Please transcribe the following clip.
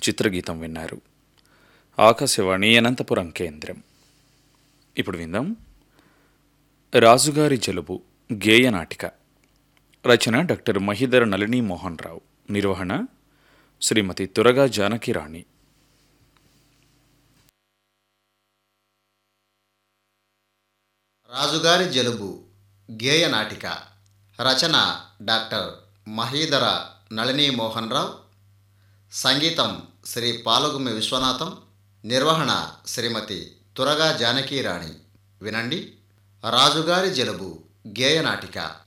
చిత్రగీతం విన్నారు ఆకాశవాణి అనంతపురం కేంద్రం ఇప్పుడు విందాం రాజుగారి జలుబు గేయ నాటిక రచన డాక్టర్ మహిధర నళిని మోహన్ రావు నిర్వహణ శ్రీమతి తురగా జానకిరాణి రాజుగారి జలుబు గేయ నాటిక రచన డాక్టర్ మహీధర నళిని మోహన్ రావు సంగీతం శ్రీ పాలగుమి విశ్వనాథం నిర్వహణ శ్రీమతి తురగా జానకీరాణి వినండి రాజుగారి జలుబు గేయ నాటిక